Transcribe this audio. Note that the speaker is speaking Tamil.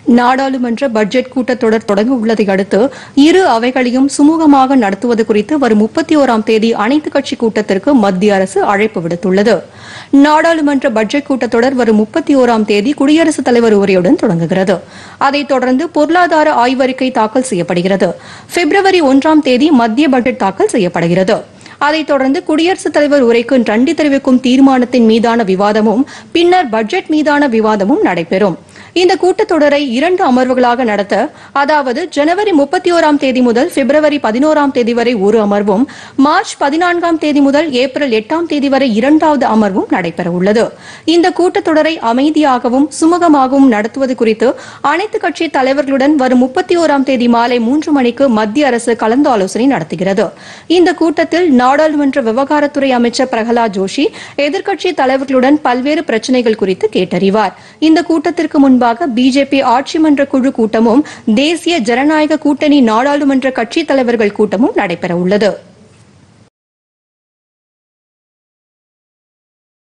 நாடாளுமன்ற பட்ஜெட் கூட்டத்தொடர் தொடங்க உள்ளதை அடுத்து இரு அவைகளையும் சுமூகமாக நடத்துவது குறித்து வரும் முப்பத்தி ஓராம் தேதி அனைத்துக் கட்சி கூட்டத்திற்கு மத்திய அரசு அழைப்பு விடுத்துள்ளது நாடாளுமன்ற பட்ஜெட் கூட்டத்தொடர் வரும் முப்பத்தி ஓராம் தேதி குடியரசுத் தலைவர் உரையுடன் தொடங்குகிறது அதைத் தொடர்ந்து பொருளாதார ஆய்வறிக்கை தாக்கல் செய்யப்படுகிறது பிப்ரவரி ஒன்றாம் தேதி மத்திய பட்ஜெட் தாக்கல் செய்யப்படுகிறது அதைத் தொடர்ந்து குடியரசுத் தலைவர் உரைக்கு நன்றி தெரிவிக்கும் தீர்மானத்தின் மீதான விவாதமும் பின்னர் பட்ஜெட் மீதான விவாதமும் நடைபெறும் இந்த கூட்டத்தொடரை இரண்டு அமர்வுகளாக நடத்த அதாவது ஜனவரி முப்பத்தி ஓராம் தேதி முதல் பிப்ரவரி பதினோராம் தேதி வரை ஒரு அமர்வும் மார்ச் பதினான்காம் தேதி முதல் ஏப்ரல் எட்டாம் தேதி வரை இரண்டாவது அமர்வும் நடைபெறவுள்ளது இந்த கூட்டத்தொடரை அமைதியாகவும் சுமூகமாகவும் நடத்துவது குறித்து அனைத்து கட்சி தலைவர்களுடன் வரும் முப்பத்தி ஓராம் தேதி மாலை மூன்று மணிக்கு மத்திய அரசு கலந்து ஆலோசனை நடத்துகிறது இந்த கூட்டத்தில் நாடாளுமன்ற விவகாரத்துறை அமைச்சர் பிரகலாத் ஜோஷி எதிர்க்கட்சி தலைவர்களுடன் பல்வேறு பிரச்சினைகள் குறித்து கேட்டறிவார் இந்த கூட்டத்திற்கு முன்பாக பிஜேபி ஆட்சி மன்ற குழு கூட்டமும் தேசிய ஜனநாயக கூட்டணி நாடாளுமன்ற கட்சித் தலைவர்கள் கூட்டமும் நடைபெறவுள்ளது